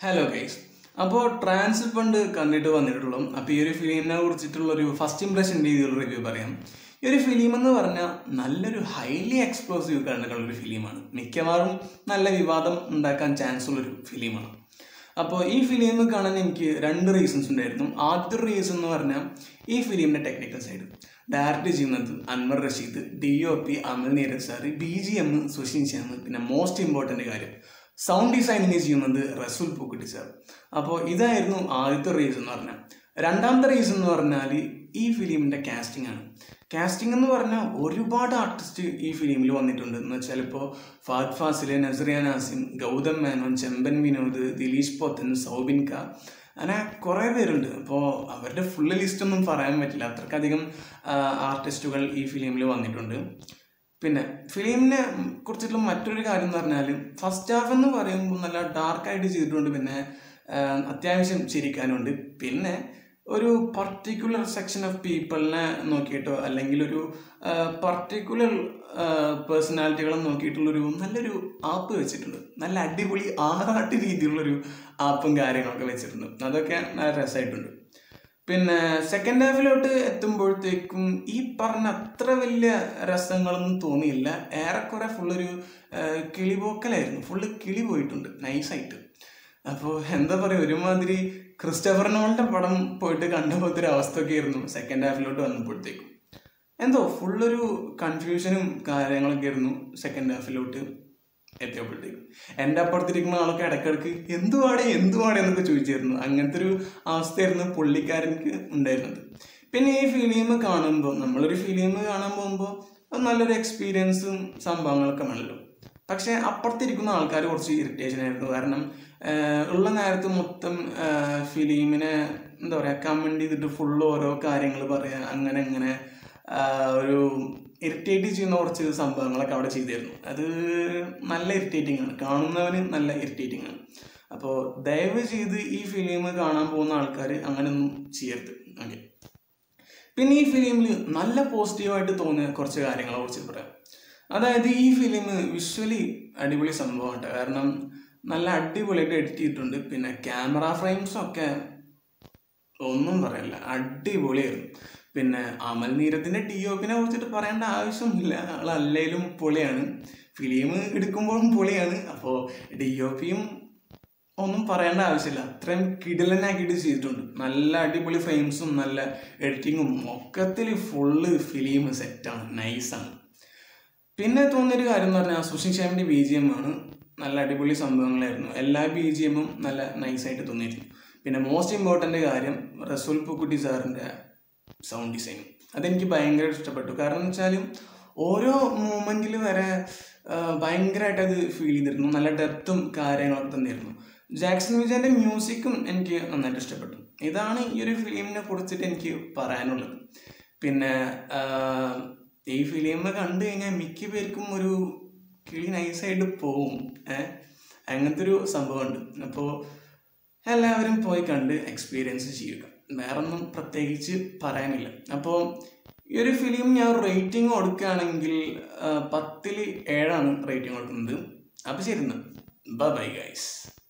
hello guys അപ്പോൾ trance ഫണ്ട് കണ്ടിട്ട് വന്നിട്ടുള്ളൂ അപ്പോൾ ഈ ഒരു ഫിലിമിനെ കുറിച്ചിട്ടുള്ള ഒരു ഫസ്റ്റ് ഇംപ്രഷൻ രീതിയിലുള്ള റിവ്യൂ പറയാം ഈ ഒരു ഫിലിം എന്ന് പറഞ്ഞാൽ നല്ലൊരു ഹൈലി എക്സ്പ്ലോസീവ് കണ്ടുള്ള ഒരു ഫിലിമാണ് മിക്കവാറും നല്ല വിവാദം ഉണ്ടാക്കാൻ ചാൻസ് ഉള്ളൊരു ഫിലിമാണ് അപ്പോൾ ഈ ഫിലിം കാണാൻ എനിക്ക് രണ്ട് റീസൺസ് ഉണ്ടായിരുന്നു ആദ്യത്തെ റീസൺ എന്ന് പറഞ്ഞാൽ ഈ ഫിലിമിൻ്റെ ടെക്നിക്കൽ സൈഡ് ഡയറക്റ്റ് ചെയ്യുന്നത് Anwar Rasheed D O P Amal Neeraj sir B G M Sushin Shyam പിന്നെ മോസ്റ്റ് ഇമ്പോർട്ടൻ്റ് കാര്യം സൗണ്ട് ഡിസൈനിങ് ചെയ്യുന്നത് റസൂൽ പൂക്കുട്ടി സാർ അപ്പോൾ ഇതായിരുന്നു ആദ്യത്തെ റീസൺ എന്ന് പറഞ്ഞാൽ രണ്ടാമത്തെ റീസൺ എന്ന് പറഞ്ഞാൽ ഈ ഫിലിമിൻ്റെ കാസ്റ്റിംഗ് ആണ് കാസ്റ്റിംഗ് എന്ന് പറഞ്ഞാൽ ഒരുപാട് ആർട്ടിസ്റ്റ് ഈ ഫിലിമിൽ വന്നിട്ടുണ്ട് എന്ന് വെച്ചാൽ ഇപ്പോൾ ഫാദ് ഫാസിലെ നസറിയ നാസിം ഗൗതം മേനോൻ ചെമ്പൻ വിനോദ് ദിലീഷ് പോത്തൻ സൗബിൻ ക അങ്ങനെ കുറേ പേരുണ്ട് അപ്പോൾ അവരുടെ ഫുള്ള് ലിസ്റ്റ് ഒന്നും പറയാൻ പറ്റില്ല അത്രക്കധികം ആർട്ടിസ്റ്റുകൾ ഈ ഫിലിമിൽ വന്നിട്ടുണ്ട് പിന്നെ ഫിലിമിനെ കുറിച്ചിട്ടുള്ള മറ്റൊരു കാര്യം എന്ന് പറഞ്ഞാൽ ഫസ്റ്റ് ഹാഫ് എന്ന് പറയുമ്പോൾ നല്ല ഡാർക്കായിട്ട് ചെയ്തിട്ടുണ്ട് പിന്നെ അത്യാവശ്യം ചിരിക്കാനുണ്ട് പിന്നെ ഒരു പർട്ടിക്കുലർ സെക്ഷൻ ഓഫ് പീപ്പിളിനെ നോക്കിയിട്ടോ അല്ലെങ്കിൽ ഒരു പർട്ടിക്കുലർ പേഴ്സണാലിറ്റികളെ നോക്കിയിട്ടുള്ളൊരു നല്ലൊരു ആപ്പ് വെച്ചിട്ടുണ്ട് നല്ല അടിപൊളി ആറാട്ട് രീതിയിലുള്ളൊരു ആപ്പും കാര്യങ്ങളൊക്കെ വെച്ചിട്ടുണ്ട് അതൊക്കെ നല്ല രസമായിട്ടുണ്ട് പിന്നെ സെക്കൻഡ് ഹാഫിലോട്ട് എത്തുമ്പോഴത്തേക്കും ഈ പറഞ്ഞ അത്ര വലിയ രസങ്ങളൊന്നും തോന്നിയില്ല ഏറെക്കുറെ ഫുള്ളൊരു കിളിപോക്കലായിരുന്നു ഫുള്ള് കിളി പോയിട്ടുണ്ട് നൈസായിട്ട് അപ്പോൾ എന്താ പറയുക ഒരുമാതിരി ക്രിസ്റ്റഫർ നോളിൻ്റെ പടം പോയിട്ട് കണ്ടുപോലത്തെ ഒരു അവസ്ഥയൊക്കെ ആയിരുന്നു സെക്കൻഡ് ഹാഫിലോട്ട് വന്നപ്പോഴത്തേക്കും എന്തോ ഫുള്ളൊരു കൺഫ്യൂഷനും കാര്യങ്ങളൊക്കെ ആയിരുന്നു സെക്കൻഡ് ഹാഫിലോട്ട് എത്തിയപ്പോഴത്തേക്കും എൻ്റെ അപ്പുറത്തിരിക്കുന്ന ആളൊക്കെ ഇടയ്ക്കിടയ്ക്ക് എന്തുവാടെ എന്തുവാടെ എന്നൊക്കെ ചോദിച്ചിരുന്നു അങ്ങനത്തെ ഒരു അവസ്ഥയായിരുന്നു പുള്ളിക്കാരൻക്ക് ഉണ്ടായിരുന്നത് പിന്നെ ഈ ഫിലിം കാണുമ്പോൾ നമ്മളൊരു ഫിലിം കാണാൻ പോകുമ്പോൾ നല്ലൊരു എക്സ്പീരിയൻസും സംഭവങ്ങളൊക്കെ വേണമല്ലോ പക്ഷേ അപ്പുറത്തിരിക്കുന്ന ആൾക്കാർ കുറച്ച് ഇറിറ്റേഷൻ ആയിരുന്നു കാരണം ഉള്ള നേരത്ത് മൊത്തം ഫിലിമിനെ എന്താ പറയുക കമൻറ്റ് ചെയ്തിട്ട് ഫുള്ള് ഓരോ കാര്യങ്ങൾ പറയുക അങ്ങനെ അങ്ങനെ ഒരു ഇറിറ്റേറ്റ് ചെയ്യുന്ന കുറച്ച് സംഭവങ്ങളൊക്കെ അവിടെ ചെയ്തിരുന്നു അത് നല്ല ഇറിറ്റേറ്റിംഗ് ആണ് കാണുന്നവന് നല്ല ഇറിറ്റേറ്റിംഗ് ആണ് അപ്പോൾ ദയവ് ചെയ്ത് ഈ ഫിലിം കാണാൻ പോകുന്ന ആൾക്കാർ അങ്ങനെയൊന്നും ചെയ്യരുത് ഓക്കെ പിന്നെ ഈ ഫിലിമിൽ നല്ല പോസിറ്റീവായിട്ട് തോന്നിയ കുറച്ച് കാര്യങ്ങളെ കുറിച്ച് പറയാം അതായത് ഈ ഫിലിം വിഷ്വലി അടിപൊളി സംഭവമാണ് കാരണം നല്ല അടിപൊളിയായിട്ട് എഡിറ്റ് ചെയ്തിട്ടുണ്ട് പിന്നെ ക്യാമറ ഫ്രെയിംസും ഒക്കെ ഒന്നും പറയല്ല അടിപൊളിയായിരുന്നു പിന്നെ അമൽ നീരത്തിൻ്റെ ഡി ഒ പിനെ കുറിച്ചിട്ട് പറയേണ്ട ആവശ്യമില്ല ആൾ അല്ലേലും പൊളിയാണ് ഫിലിം എടുക്കുമ്പോഴും പൊളിയാണ് അപ്പോൾ ഡി ഒ പിയും ഒന്നും പറയേണ്ട ആവശ്യമില്ല അത്രയും കിടിലനാക്കിയിട്ട് ചെയ്തിട്ടുണ്ട് നല്ല അടിപൊളി ഫ്രെയിംസും നല്ല എഡിറ്റിങ്ങും മൊക്കത്തിൽ ഫുള്ള് ഫിലിം സെറ്റാണ് നൈസാണ് പിന്നെ തോന്നിയൊരു കാര്യം എന്ന് പറഞ്ഞാൽ സുഷിൻ ശ്യാമിൻ്റെ ബി ജി എം ആണ് നല്ല അടിപൊളി സംഭവങ്ങളായിരുന്നു എല്ലാ ബി ജി എമ്മും നല്ല നൈസായിട്ട് തോന്നിയിരുന്നു പിന്നെ മോസ്റ്റ് ഇമ്പോർട്ടൻ്റ് കാര്യം റസൂൽ പൂക്കുട്ടി സാറിൻ്റെ സൗണ്ട് ഡിസൈനും അതെനിക്ക് ഭയങ്കര ഇഷ്ടപ്പെട്ടു കാരണം എന്ന് വെച്ചാൽ ഓരോ മൂമെൻറ്റിൽ വരെ ഭയങ്കരമായിട്ട് അത് ഫീൽ ചെയ്തിരുന്നു നല്ല ഡെപ്തും കാര്യങ്ങളൊക്കെ തന്നെയായിരുന്നു ജാക്സൺ വിജയൻ്റെ മ്യൂസിക്കും എനിക്ക് നന്നായിട്ട് ഇഷ്ടപ്പെട്ടു ഇതാണ് ഈ ഒരു ഫിലിമിനെ കുറിച്ചിട്ട് എനിക്ക് പറയാനുള്ളത് പിന്നെ ഈ ഫിലിം കണ്ടു കഴിഞ്ഞാൽ മിക്ക പേർക്കും ഒരു കിളി നൈസായിട്ട് പോവും ഏഹ് അങ്ങനത്തെ ഒരു സംഭവമുണ്ട് അപ്പോൾ എല്ലാവരും പോയി കണ്ട് എക്സ്പീരിയൻസ് ചെയ്യുക വേറൊന്നും പ്രത്യേകിച്ച് പറയാനില്ല അപ്പോൾ ഈ ഒരു ഫിലിം ഞാൻ റേറ്റിംഗ് കൊടുക്കുകയാണെങ്കിൽ പത്തിൽ ഏഴാണ് റേറ്റിംഗ് കൊടുക്കുന്നത് അപ്പോൾ ശരി ബൈ ഗൈസ്